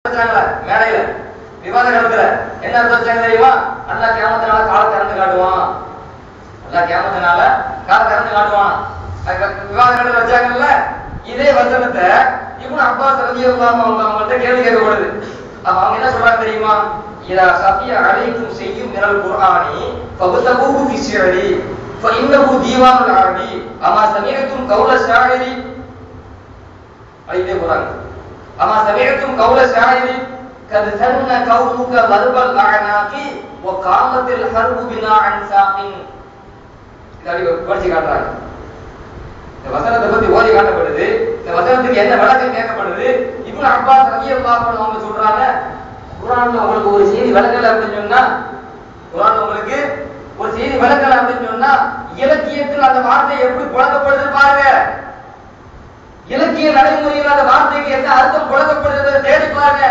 வச்சாங்களே, மேடையில விவாத காலத்துல என்ன அர்த்தம் வச்சாங்க தெரியுமா அல்லாஹ் கியாமத்தினால கால திறந்து காட்டுவான் அல்லாஹ் கியாமத்தினால கால திறந்து காட்டுவான் அதுக்கு விவாத காலத்துல வச்சாங்கல்ல இதே வசனத்தை இப்னு அப்பாஸ் ரலியல்லாஹு அவங்க அவங்கள்ட்ட கேள்வி கேட்கப்படுது அப்ப அவங்க என்ன சொல்றாங்க தெரியுமா இதா சஃபிய அலைக்கும் செய்யும் மினல் குர்ஆனி ஃபபதபூஹு ஃபி ஷிஅரி ஃபஇன்னஹு தீவானுல் அரபி அமா சமீஅத்தும் கௌல ஷாயிரி அழித்தே போறாங்க அமா சமீஅத்தும் கௌல ஷாயிரி கது சன்ன கௌமுக வர்பல் அஅனாகி வ காமத்தில் ஹர்பு பினா அன் சாகின் இதை அப்படி படிச்சு காட்டுறாங்க இந்த வசனத்தை பத்தி ஓதி காட்டப்படுது இந்த வசனத்துக்கு என்ன விளக்கம் கேட்கப்படுது இப்னு அப்பாஸ் ரலியல்லாஹு அன்ஹு அவங்க சொல்றாங்க குர்ஆன்ல உங்களுக்கு ஒரு செய்தி விளக்கல அப்படின்னு சொன்னா குர்ஆன்ல உங்களுக்கு ஒரு செய்தி விளக்கல அப்படின்னு சொன்னா இலக்கியத்தில் அந்த வார்த்தை எப்படி புழக்கப்படுது பாருங்க இலக்கிய நடைமுறையில் அந்த வார்த்தைக்கு என்ன அர்த்தம் புழக்கப்படுது தேடி பாருங்க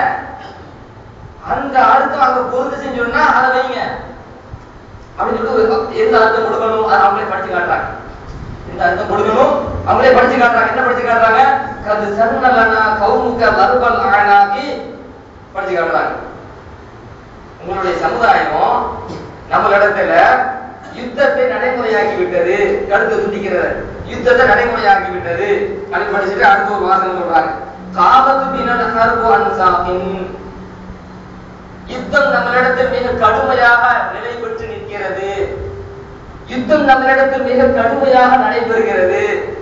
அந்த அர்த்தம் அங்க பொருந்துச்சுன்னு சொன்னா அதை வைங்க அப்படின்னு சொல்லிட்டு ஒரு எந்த அர்த்தம் கொடுக்கணும் அதை அவங்களே படிச்சு காட்டுறாங்க இந்த அர்த்தம் கொடுக்கணும் அவங்களே படிச்சு காட்டுறாங்க என்ன படிச்சு காட்டுறாங்க கது சன்னலனா கௌமுக வர்பல் ஆனாகி படிச்சு காட்டுறாங்க உங்களுடைய சமுதாயம் நம்மளிடத்துல யுத்தத்தை நடைமுறையாக்கி விட்டது கழுத்து துண்டிக்கிறது யுத்தத்தை நடைமுறையாக்கி விட்டது அப்படி படிச்சுட்டு அடுத்த ஒரு வாசகம் சொல்றாங்க காபத்து பின்னல் ஹர்பு அன்சாகின் யுத்தம் நம்மளிடத்தில் மிக கடுமையாக நிலை பெற்று நிற்கிறது யுத்தம் நம்மளிடத்தில் மிக கடுமையாக நடைபெறுகிறது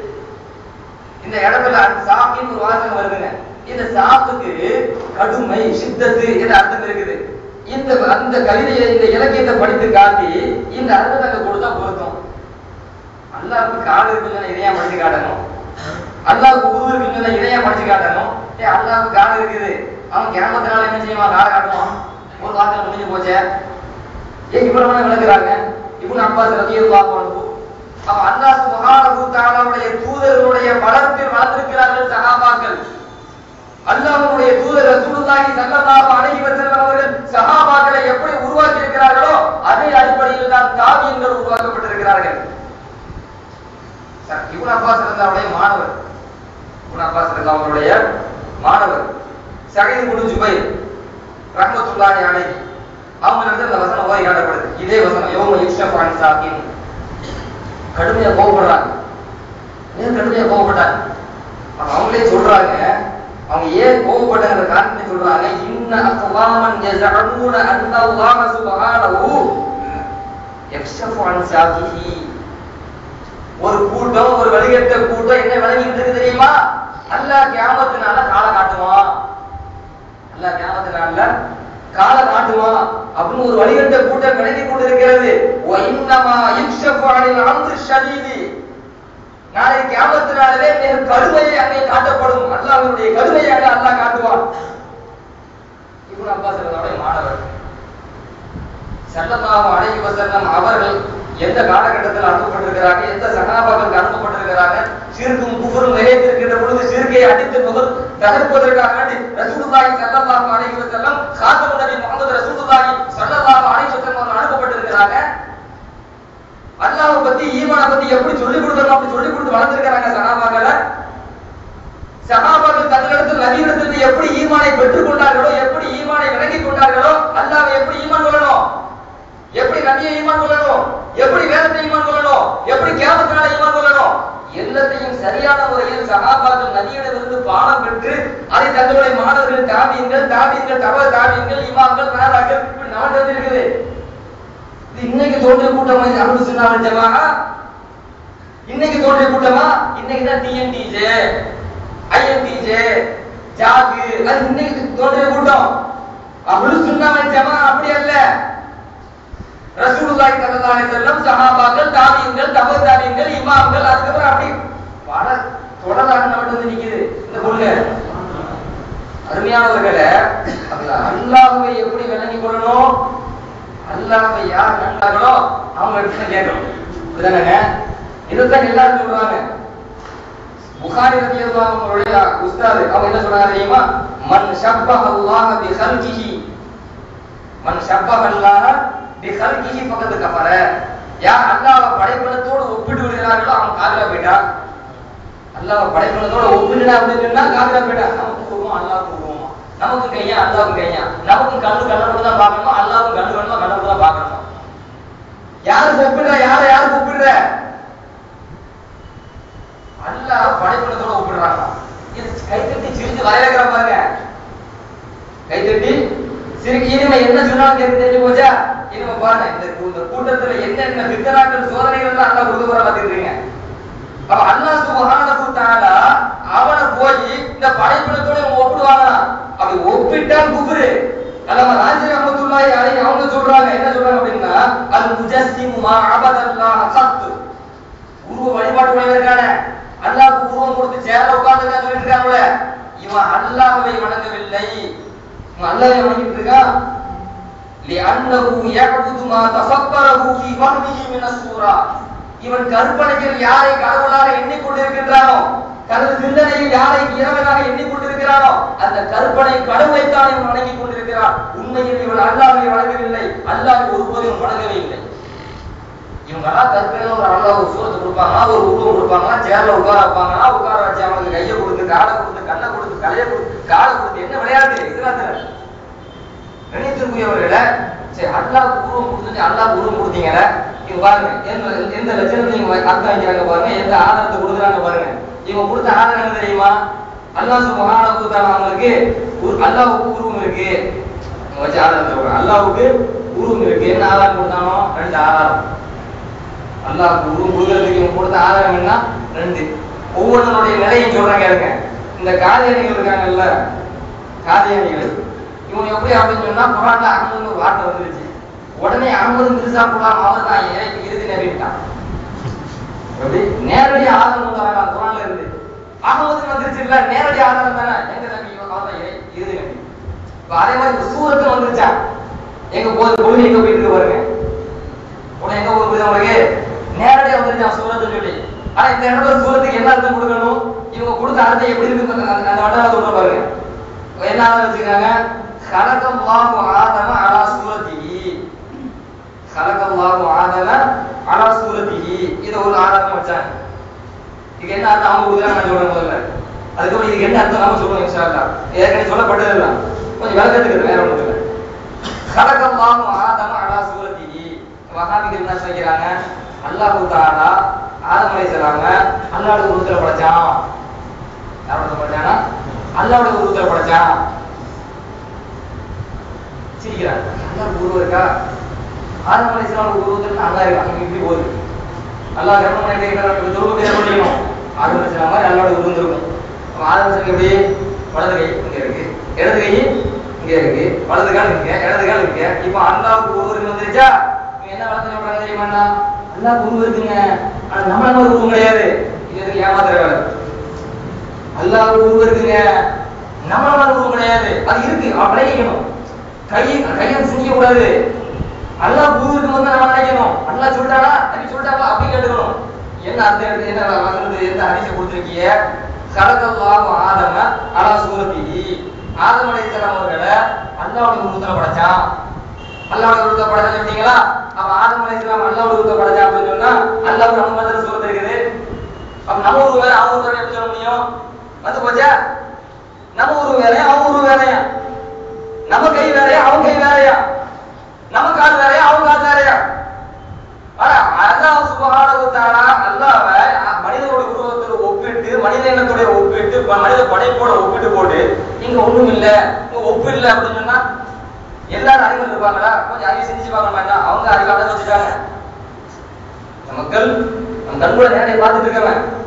இந்த இடத்துல சாப்பின் ஒரு வாசகம் வருதுங்க இந்த சாப்புக்கு கடுமை சித்தத்து என்ற அர்த்தம் இருக்குது இந்த அந்த கவிதையை இந்த இலக்கியத்தை படித்து காட்டி இந்த அர்த்தத்தை அங்க கொடுத்தா பொருத்தம் அல்லாவுக்கு காடு இருக்குன்னு இதையா படிச்சு காட்டணும் அல்லாவுக்கு உருவு இருக்குன்னு இதையா படிச்சு காட்டணும் ஏ அல்லாவுக்கு காடு இருக்குது அவன் கிராமத்தினால என்ன செய்வான் காடை காட்டுவான் ஒரு வாரத்தில் முடிஞ்சு போச்சே ஏன் இவ்வளவு நேரம் விளக்குறாங்க இப்னு அப்பாஸ் ரலியல்லாஹு அன்ஹு அவன் அல்லாஹ் சுப்ஹானஹு தஆலாவுடைய தூதர்களுடைய பலத்தில் வளர்ந்திருக்கிறார்கள் சஹாபாக்கள் அல்லாஹ்வுடைய தூதர் ரசூலுல்லாஹி ஸல்லல்லாஹு அலைஹி வஸல்லம் அவர்கள் சஹாபாக்களை எப்படி உருவாக்கி இருக்கிறார்களோ அதே அடிப்படையில் தான் தாபியங்கள் உருவாக்கப்பட்டிருக்கிறார்கள் சார், இப்னு அப்பாஸ் ரலியல்லாஹுடைய மாணவர் இப்னு அப்பாஸ் ரலியல்லாஹு அவருடைய மாணவர் சயீத் இப்னு ஜுபைர் ரஹ்மத்துல்லாஹி அலைஹி அவங்க இடத்துல இந்த வசனம் ஓதி காட்டப்படுது இதே வசனம் யோம யுக்ஷப் அன் சாக்கின் கடுமையா கோவப்படுறாங்க ஏன் கடுமையா கோவப்பட்டாங்க அப்ப அவங்களே சொல்றாங்க அவங்க ஏன் கோவப்பட்டாங்கிற காரணத்தை சொல்றாங்க இன்ன அக்வாமன் யஸஅமூன அன்ன அல்லாஹ் சுப்ஹானஹு யக்ஷஃபு அன் சாக்கிஹி ஒரு கூட்டம் ஒரு வழிகட்ட கூட்டம் என்ன விளங்கிட்டு இருக்கு தெரியுமா அல்லாஹ் கியாமத்தினால கால காட்டுவான் அல்லாஹ் கியாமத்தினால கால காட்டுவான் அப்படின்னு ஒரு வழிகட்ட கூட்டம் விளங்கி கொண்டிருக்கிறது வ இன்னமா யுக்ஷஃபு அனில் அம்ரி ஷதீதி நாளை கியாமத்தினாலே மிக கடுமையை அங்கே காட்டப்படும் அல்லாஹ்வுடைய கடுமையை அங்கே அல்லாஹ் காட்டுவான் இப்னு அப்பாஸ் அவருடைய மாணவர் ஸல்லல்லாஹு அலைஹி வஸல்லம் அவர்கள் எந்த காலகட்டத்தில் அனுப்பப்பட்டிருக்கிறாங்க எந்த சகாபாக்களுக்கு அனுப்பப்பட்டிருக்கிறாங்க சிறுக்கும் குஃபரும் நிறைவேற்றிருக்கின்ற பொழுது சிறுக்கை அடித்து முதல் தகர்ப்பதற்காக வேண்டி ரசூலுல்லாஹி ஸல்லல்லாஹு அலைஹி வஸல்லம் காத்தமுன் நபி முஹம்மது ரசூலுல்லாஹி ஸல்லல்லாஹு அலைஹி வஸல்லம் அவர்கள் அனுப்பப்பட்டிருக்கிறாங்க அல்லாஹ்வை பத்தி ஈமானை பத்தி எப்படி சொல்லிக் கொடுக்கணும் அப்படி சொல்லிக் கொடுத்து வளர்த்திருக்கிறாங்க சகாபாக்களை சகாபாக்கள் தங்களிடத்தில் நபியிடத்திலிருந்து எப்படி ஈமானை பெற்றுக் கொண்டார்களோ எப்படி ஈமானை விளங்கிக் கொண்டார்களோ அல்லாஹ்வை எப்படி ஈமான் கொள்ளணும் எப்படி நபியை ஈமான் கொள்ளணும் எப்படி வேதத்தை ஈமான் கொள்ளணும் எப்படி கேமத்தினால ஈமான் கொள்ளணும் எல்லாத்தையும் சரியான முறையில் சகாபாக்கள் நபியிடமிருந்து பாடம் பெற்று அதை தங்களுடைய மாணவர்கள் தாபியங்கள் தாபியங்கள் தவ தாபியங்கள் இமாம்கள் நாதாக்கள் இப்படி நாடு இருக்குது இது இன்னைக்கு தோன்றிய கூட்டமா இது அனுபவி சொன்னாங்க ஜமாஆ இன்னைக்கு தோன்றிய கூட்டமா இன்னைக்கு தான் டிஎன்டிஜே ஐஎன்டிஜே ஜாகு அது இன்னைக்கு தோன்றிய கூட்டம் அஹ்லு சுன்னா வல் ஜமா அப்படி அல்ல ரசூலுல்லாஹி ஸல்லல்லாஹு அலைஹி வஸல்லம் சஹாபாக்கள் தாபியீன்கள் தபு தாபியீன்கள் இமாம்கள் அதுக்கப்புறம் அப்படி பல தொடராக நம்மகிட்ட வந்து நிக்குது இந்த கொள்கை அருமையானவர்களே அதுல அல்லாஹ்வை எப்படி விளங்கிக் கொள்ளணும் அல்லாஹ்வை யார் கண்டாங்களோ அவங்க கிட்ட கேட்கணும் இதுதானங்க இதுதான் எல்லாரும் சொல்றாங்க புகாரி ரலியல்லாஹு அன்ஹு அவருடைய உஸ்தாது அவங்க என்ன சொல்றாங்க தெரியுமா மன் ஷப்பஹ அல்லாஹ் பி கல்கிஹி மன் ஷப்பஹ அல்லாஹ் பி கல்கிஹி ஃபகத் கஃபர யார் அல்லாஹ்வை படைப்பினத்தோடு ஒப்பிட்டு விடுகிறார்களோ அவன் காதுல போயிட்டான் அல்லாஹ் படைப்பினத்தோட ஒப்பிடுனா அப்படின்னு சொன்னா காதுல போயிட்டான் நம்ம கூடுவோம் அல்லாஹ் கூடுவோம் நமக்கும் கையா அல்லாவுக்கும் கையா நமக்கும் கண்ணு கண்ணை கூட தான் பார்க்கணுமா அல்லாவுக்கும் கண்ணு வேணுமா கண்ணை கூட தான் பார்க்கணுமா யாரு ஒப்பிடுற யாரை யாரு ஒப்பிடுற அல்லாஹ் படைப்பினத்தோட ஒப்பிடுறாங்க இது கைத்தட்டி சிரிச்சு வரையறுக்கிற பாருங்க கைத்தட்டி சிரிக்கு இனிமே என்ன சொன்னாலும் தெரிஞ்சு தெரிஞ்சு போச்சா இனிமே பாருங்க இந்த இந்த கூட்டத்துல என்னென்ன பித்தனாக்கள் சோதனைகள் எல்லாம் அல்லாஹ் கொடுத்து போற பாத்துக்கிறீங்க அப்ப அல்லாஹ் சுபஹானஹு தஆலா அவனை போய் இந்த படைப்பினத்தோட இவன் ஒப்பிடுவாங்க அப்படி ஒப்பிட்டால் குஃப்ரு அல்லாம ராஜி ரஹ்மத்துல்லாஹி அலைஹி அவங்க சொல்றாங்க என்ன சொல்றாங்க அப்படின்னா அல் முஜஸ்ஸிமு மா அபதல்லாஹ் கத்து உருவ வழிபாட்டு உடையவர் இருக்கானே அல்லாஹ்வுக்கு உருவம் கொடுத்து சேர்ல உட்கார்ந்து சொல்லிட்டு இருக்காங்களே இவன் அல்லாஹ்வை வணங்கவில்லை இவன் அல்லாஹ்வை வணங்கிட்டு இருக்கான் لأنه يعبد ما تصبره في فهمه من السورة இவன் கற்பனையில் யாரை கடவுளாக எண்ணிக்கொண்டிருக்கின்றானோ தனது சிந்தனையில் யாரை இறைவனாக எண்ணிக்கொண்டிருக்கிறானோ அந்த கற்பனை கடவுளைத்தான் இவன் வணங்கிக் கொண்டிருக்கிறான் உண்மையில் இவன் அல்லாஹ்வை வணங்கவில்லை அல்லாஹ் ஒருபோதும் வணங்கவே இல்லை இவங்க எல்லாம் கற்பனையில ஒரு அல்லாஹ் ஒரு சூரத்தை கொடுப்பாங்க ஒரு உருவம் கொடுப்பாங்க சேர்ல உட்கார வைப்பாங்கன்னா உட்கார வச்சு அவனுக்கு கையை கொடுத்து காலை கொடுத்து கண்ணை கொடுத்து தலையை கொடுத்து காலை கொடுத்து என்ன விளையாட்டு இதெல்லாம் கணித்திற்குரியவர்கள சரி அல்லாஹ்வுக்கு உருவம் கொடுத்துட்டு அல்லாஹ்வுக்கு உருவம் கொடுத்தீங்கல்ல இங்க பாருங்க எந்த எந்த லட்சணத்தை நீங்க அர்த்தம் வைக்கிறாங்க பாருங்க எந்த ஆதாரத்தை கொடுக்குறாங்க பாருங்க இவங்க கொடுத்த ஆதாரம் என்ன தெரியுமா அல்லாஹ் சுப்ஹானஹு தஆலா அவங்களுக்கு ஒரு அல்லாஹ்வுக்கு உருவம் இருக்கு இவங்க வச்சு ஆதாரம் சொல்றாங்க அல்லாஹ்வுக்கு உருவம் இருக்கு என்ன ஆதாரம் கொடுத்தானோ ரெண்டு ஆதாரம் அல்லாஹ்வுக்கு உருவம் கொடுக்கறதுக்கு இவங்க கொடுத்த ஆதாரம் என்ன ரெண்டு ஒவ்வொருத்தனுடைய நிலையும் சொல்றாங்க இருங்க இந்த காதியானிகள் இருக்காங்கல்ல காதியானிகள் இவங்க எப்படி அப்படின்னு சொன்னா குரான்ல அகமதுன்னு ஒரு வார்த்தை வந்துருச்சு உடனே அகமது மிர்சா குலாம் அவர் தான் இறை- இறுதி நபிட்டான் எப்படி நேரடி ஆதாரம் தராங்க குரான்ல இருந்து அகமது வந்துருச்சு இல்ல நேரடி ஆதாரம் தானே எங்க நபி இவன் அவர் தான் இறை- இறுதி நபி இப்ப அதே மாதிரி இந்த சூரத்து வந்துருச்சா எங்க போது கொள்கை எங்க போயிட்டு இருக்கு பாருங்க உடனே எங்க போகுது புரியுதா உங்களுக்கு நேரடியா வந்துருச்சா சூரத்துன்னு சொல்லி ஆனா இந்த இடத்துல சூரத்துக்கு என்ன அர்த்தம் கொடுக்கணும் இவங்க கொடுத்த அர்த்தம் எப்படி இருக்கு அந்த அந்த வட்டாரம் சொல்ற பாருங்க என்ன ஆதாரம் வச்சிருக்காங்க خلقallahu ஆதம அலா சூரத்திஹி خلقallahu ஆதம அலா சூரத்திஹி இத ஒரு ஆதாரம் வச்சாங்க இதுக்கு என்ன அர்த்தம் அவங்க கொடுக்குறாங்க நான் சொல்றேன் முதல்ல அதுக்கப்புறம் இதுக்கு என்ன அர்த்தம் நாம சொல்றோம் இன்ஷா அல்லாஹ் ஏற்கனவே சொல்லப்பட்டது தான் கொஞ்சம் விளக்கத்துக்கு வேற ஒண்ணும் இல்லை خلقallahu ஆதம அலா சூரத்திஹி வஹாபிகள் என்ன சொல்றாங்க அல்லாஹ் தஆலா ஆதம் அலைஹிஸ்ஸலாம அல்லாஹ்வோட உருவத்துல படைச்சான் யாரோட படைச்சானா அல்லாஹ்வோட உருவத்துல படைச்சான் சிரிக்கிறாங்க அல்லாஹ் உருவம் இருக்கா ஆதம் அலைஹிஸ்ஸலாம் உருவத்துல அல்லாஹ் இருக்காங்க இப்படி போகுது அல்லாஹ் கர்மம் பண்ணி கேட்கறாங்க துருவத்தை பண்ணிக்கணும் ஆதம் அலைஹிஸ்ஸலாம் மாதிரி அல்லாஹ்வோட உருவம் இருக்கும் அப்ப ஆதம் அலைஹிஸ்ஸலாம் எப்படி வலது கை இங்க இருக்கு இடது கை இங்க இருக்கு வலது கால் இங்க இடது கால் இங்க இப்போ அல்லாஹ்வுக்கு உருவம் வந்துருச்சா இவங்க என்ன வளர்த்து சொல்றாங்க தெரியுமா அல்லாஹ் உருவம் இருக்குங்க ஆனா நம்மள மாதிரி உருவம் கிடையாது இது எதுக்கு ஏமாத்துற வேலை அல்லாஹ் உருவம் இருக்குங்க நம்மள மாதிரி உருவம் கிடையாது அது இருக்கு அவன் விளைவிக்கணும் கை கையை சிந்திக்க கூடாது அல்லாஹ் உருவம் இருக்கும் போது நம்ம நினைக்கணும் அல்லாஹ் சொல்லிட்டானா நபி சொல்லிட்டாங்களா அப்படி கேட்டுக்கணும் என்ன அர்த்தம் எடுத்து என்ன வசனத்து எந்த ஹதீஸை கொடுத்திருக்கீங்க கலக்கல்லாஹு ஆதம அலா சூரத்திஹி ஆதம் அலைஹிஸ்ஸலாம் அவர்களை அல்லாஹ்வோட உருவத்துல படைச்சான் அல்லாஹ்வோட உருவத்தை படைச்சா சொல்லிட்டீங்களா அப்ப ஆதம் அலைஹிஸ்ஸலாம் அல்லாஹ்வோட உருவத்தை படைச்சா அப்படின்னு சொன்னா அல்லாஹ் நம்ம மாதிரி சூரத்து இருக்குது அப்ப நம்ம ஊர் வேற அவங்க ஊர் வேற எப்படி சொல்ல முடியும் வந்து போச்சா நம்ம ஊர் வேறையா அவங்க ஊர் வேறையா நம்ம கை வேறையா அவங்க கை வேறையா நம்ம கால் வேறையா அவங்க கால் வேறையா ஆனா அல்லாஹ் சுப்ஹானஹு தஆலா அல்லாஹ்வை மனிதனுடைய உருவத்தோட ஒப்பிட்டு மனித இனத்தோட ஒப்பிட்டு ப- மனித படைப்போட ஒப்பிட்டு போட்டு இங்க ஒண்ணும் இல்ல இங்க ஒப்பு இல்ல அப்படின்னு சொன்னா எல்லாரும் அறிவு இருப்பாங்களா கொஞ்சம் அறிவு சிந்திச்சு பார்க்க மாட்டா அவங்க அறிவு அடங்க வச்சுட்டாங்க இந்த மக்கள் நம்ம கண்கூட நேரடியாக பார்த்துட்டு இருக்காங்க